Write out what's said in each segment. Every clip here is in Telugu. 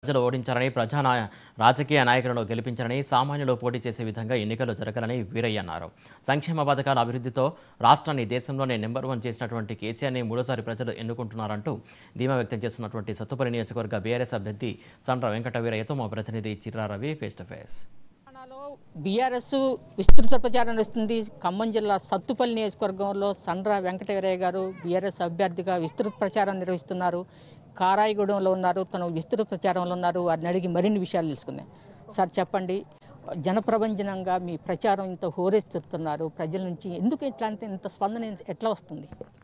ప్రజలు ఓడించారని ప్రజా నాయ- రాజకీయ నాయకులను గెలిపించారని సామాన్యులు పోటీ చేసే విధంగా ఎన్నికలు జరగాలని వీరయ్య అన్నారు సంక్షేమ పథకాల అభివృద్ధితో రాష్ట్రాన్ని దేశంలోనే నెంబర్ వన్ చేసినటువంటి కేసీఆర్ని మూడోసారి ప్రజలు ఎన్నుకుంటున్నారంటూ ధీమా వ్యక్తం చేస్తున్నటువంటి సత్తుపల్లి నియోజకవర్గ బీఆర్ఎస్ అభ్యర్థి సండ్ర వెంకట వీరయ్యతో మా ప్రతినిధి Chirra Ravi face to face తెలంగాణలో బీఆర్ఎస్ విస్తృత ప్రచారం నడుస్తుంది ఖమ్మం జిల్లా సత్తుపల్లి నియోజకవర్గంలో సండ్ర వెంకటవీరయ్య గారు బీఆర్ఎస్ అభ్యర్థిగా విస్తృత ప్రచారం నిర్వహిస్తున్నారు కారాయిగూడెంలో ఉన్నారు తను విస్తృత ప్రచారంలో ఉన్నారు వారిని అడిగి మరిన్ని విషయాలు తెలుసుకుందాం సార్ చెప్పండి జనప్రబంజనంగా మీ ప్రచారం ఇంత హోరెత్తుతున్నారు ప్రజల నుంచి ఎందుకు ఇట్లాంటి ఇంత స్పందన ఎట్లా వస్తుంది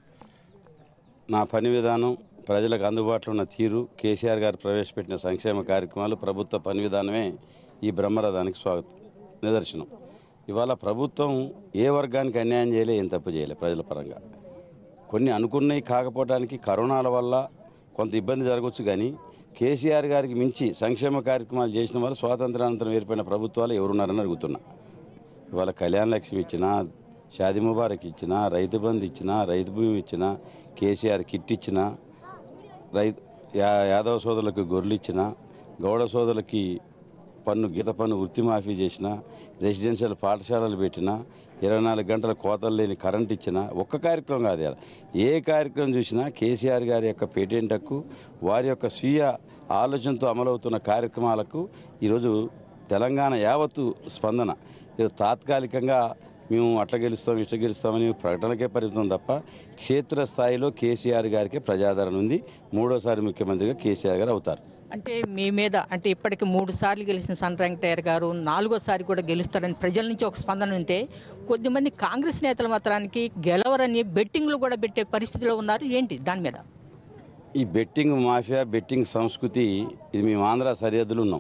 నా పని విధానం ప్రజలకు అందుబాటులో ఉన్న తీరు కేసీఆర్ గారు ప్రవేశపెట్టిన సంక్షేమ కార్యక్రమాలు ప్రభుత్వ పని విధానమే ఈ బ్రహ్మరథానికి స్వాగతం నిదర్శనం ఇవాళ ప్రభుత్వం ఏ వర్గానికి అన్యాయం చేయలే ఏం తప్పు చేయలే ప్రజల పరంగా కొన్ని అనుకున్నవి కాకపోవడానికి కరోనాల వల్ల కొంత ఇబ్బంది జరగవచ్చు కానీ కేసీఆర్ గారికి మించి సంక్షేమ కార్యక్రమాలు చేసిన వాళ్ళు స్వాతంత్రానంతరం ఏర్పడిన ప్రభుత్వాలు ఎవరున్నారని అడుగుతున్నా ఇవాళ కళ్యాణ లక్ష్మి ఇచ్చినా షాది ముబారక్ ఇచ్చినా రైతు బంధు ఇచ్చినా రైతు భూమి ఇచ్చినా కేసీఆర్ కిట్ ఇచ్చినా రైతు యా యాదవ సోదరులకు గొర్రెలు ఇచ్చిన గౌడ సోదరులకి పన్ను గీత పన్ను వృత్తి మాఫీ చేసిన రెసిడెన్షియల్ పాఠశాలలు పెట్టిన ఇరవై నాలుగు గంటల కోతలు లేని కరెంట్ ఇచ్చిన ఒక్క కార్యక్రమం కాదు ఇలా ఏ కార్యక్రమం చూసినా కేసీఆర్ గారి యొక్క పేటెంట్ హక్కు వారి యొక్క స్వీయ ఆలోచనతో అమలవుతున్న కార్యక్రమాలకు ఈరోజు తెలంగాణ యావత్తు స్పందన ఇది తాత్కాలికంగా మేము అట్లా గెలుస్తాం ఇట్లా గెలుస్తామని ప్రకటనకే పరిమితం తప్ప క్షేత్రస్థాయిలో కేసీఆర్ గారికి ప్రజాదరణ ఉంది మూడోసారి ముఖ్యమంత్రిగా కేసీఆర్ గారు అవుతారు అంటే మీ మీద అంటే ఇప్పటికి మూడు సార్లు గెలిచిన సన్ వెంకటయ్య గారు నాలుగోసారి కూడా గెలుస్తారని ప్రజల నుంచి ఒక స్పందన ఉంటే కొద్దిమంది కాంగ్రెస్ నేతల మాత్రానికి గెలవరని బెట్టింగ్లు కూడా పెట్టే పరిస్థితిలో ఉన్నారు ఏంటి దాని మీద ఈ బెట్టింగ్ మాఫియా బెట్టింగ్ సంస్కృతి ఇది మేము ఆంధ్ర సరిహద్దులు ఉన్నాం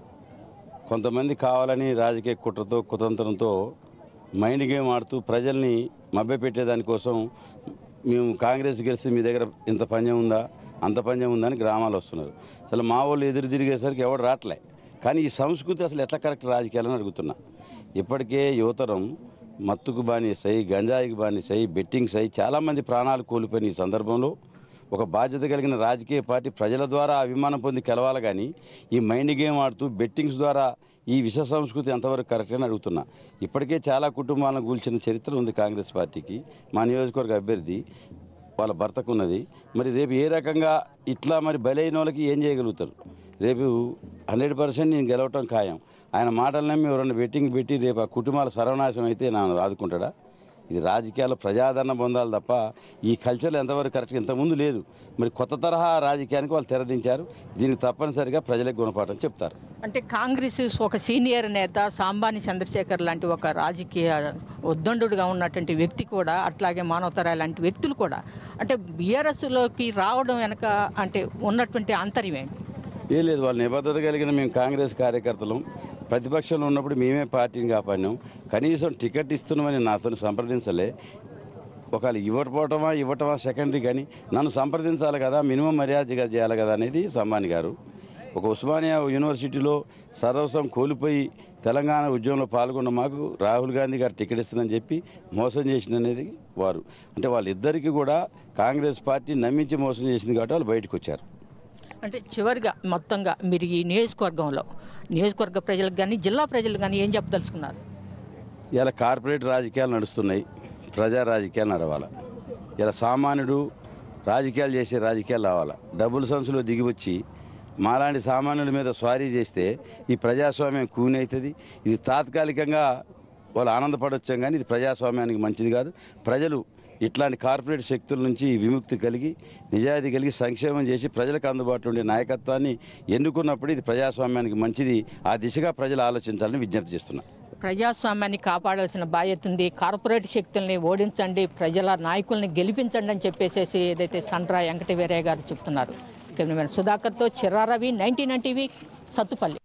కొంతమంది కావాలని రాజకీయ కుట్రతో కుతంత్రంతో మైండ్ గేమ్ ఆడుతూ ప్రజల్ని మభ్యపెట్టేదానికోసం మేము కాంగ్రెస్ గెలిస్తే మీ దగ్గర ఇంత పంజం ఉందా అంత పంజం ఉందా అని గ్రామాలు వస్తున్నారు అసలు మా వాళ్ళు ఎదురు తిరిగేసరికి ఎవడు రావట్లే కానీ ఈ సంస్కృతి అసలు ఎట్లా కరెక్ట్ రాజకీయాలని అడుగుతున్నా ఇప్పటికే యువతరం మత్తుకు బానిసై గంజాయికి బానిసై బెట్టింగ్స్ అయి చాలామంది ప్రాణాలు కోల్పోయిన ఈ సందర్భంలో ఒక బాధ్యత కలిగిన రాజకీయ పార్టీ ప్రజల ద్వారా అభిమానం పొంది గెలవాలి కానీ ఈ మైండ్ గేమ్ ఆడుతూ బెట్టింగ్స్ ద్వారా ఈ విష సంస్కృతి ఎంతవరకు కరెక్ట్ అని అడుగుతున్నా ఇప్పటికే చాలా కుటుంబాలను కూల్చిన చరిత్ర ఉంది కాంగ్రెస్ పార్టీకి మా నియోజకవర్గ అభ్యర్థి వాళ్ళ భర్తకు ఉన్నది మరి రేపు ఏ రకంగా ఇట్లా మరి బలైన వాళ్ళకి ఏం చేయగలుగుతారు రేపు హండ్రెడ్ పర్సెంట్ నేను గెలవటం ఖాయం ఆయన మాటలు నమ్మి ఎవరన్నా బెట్టింగ్ పెట్టి రేపు ఆ కుటుంబాల సర్వనాశం అయితే నన్ను ఆదుకుంటాడా ఇది రాజకీయాల్లో ప్రజాదరణ పొందాలి తప్ప ఈ కల్చర్ ఎంతవరకు కరెక్ట్ ఇంతకుముందు లేదు మరి కొత్త తరహా రాజకీయానికి వాళ్ళు తెరదించారు దీనికి తప్పనిసరిగా ప్రజలకు గుణపాఠం చెప్తారు అంటే కాంగ్రెస్ ఒక సీనియర్ నేత సాంబాని చంద్రశేఖర్ లాంటి ఒక రాజకీయ ఉద్దండుగా ఉన్నటువంటి వ్యక్తి కూడా అట్లాగే మానవతరాయ్ లాంటి వ్యక్తులు కూడా అంటే బీఆర్ఎస్లోకి రావడం వెనక అంటే ఉన్నటువంటి ఆంతర్యం ఏంటి ఏం లేదు వాళ్ళు నిబద్ధత కలిగిన మేము కాంగ్రెస్ కార్యకర్తలు ప్రతిపక్షంలో ఉన్నప్పుడు మేమే పార్టీని కాపాడినాం కనీసం టికెట్ ఇస్తున్నామని నాతో సంప్రదించలే ఒకవేళ ఇవ్వకపోవటమా ఇవ్వటమా సెకండరీ కానీ నన్ను సంప్రదించాలి కదా మినిమం మర్యాదగా చేయాలి కదా అనేది సంబాని గారు ఒక ఉస్మానియా యూనివర్సిటీలో సర్వస్వం కోల్పోయి తెలంగాణ ఉద్యమంలో పాల్గొన్న మాకు రాహుల్ గాంధీ గారు టికెట్ ఇస్తానని చెప్పి మోసం చేసిన అనేది వారు అంటే వాళ్ళిద్దరికీ కూడా కాంగ్రెస్ పార్టీ నమ్మించి మోసం చేసింది కాబట్టి వాళ్ళు బయటకు వచ్చారు అంటే చివరిగా మొత్తంగా మీరు ఈ నియోజకవర్గంలో నియోజకవర్గ ప్రజలకు కానీ జిల్లా ప్రజలకు కానీ ఏం చెప్పదలుచుకున్నారు ఇలా కార్పొరేట్ రాజకీయాలు నడుస్తున్నాయి ప్రజా రాజకీయాలు నడవాలి ఇలా సామాన్యుడు రాజకీయాలు చేసే రాజకీయాలు రావాలి డబ్బుల సంచులో దిగి వచ్చి మాలాంటి సామాన్యుల మీద స్వారీ చేస్తే ఈ ప్రజాస్వామ్యం కూనవుతుంది ఇది తాత్కాలికంగా వాళ్ళు ఆనందపడొచ్చాం కానీ ఇది ప్రజాస్వామ్యానికి మంచిది కాదు ప్రజలు ఇట్లాంటి కార్పొరేట్ శక్తుల నుంచి విముక్తి కలిగి నిజాయితీ కలిగి సంక్షేమం చేసి ప్రజలకు అందుబాటులో ఉండే నాయకత్వాన్ని ఎన్నుకున్నప్పుడు ఇది ప్రజాస్వామ్యానికి మంచిది ఆ దిశగా ప్రజలు ఆలోచించాలని విజ్ఞప్తి చేస్తున్నా ప్రజాస్వామ్యాన్ని కాపాడాల్సిన బాధ్యత ఉంది కార్పొరేట్ శక్తుల్ని ఓడించండి ప్రజల నాయకుల్ని గెలిపించండి అని చెప్పేసి ఏదైతే సండ్రా వెంకటవీరయ్య గారు చెప్తున్నారు కెమెరామెన్ సుధాకర్తో Chirraravi ninety nine TV Sathupalli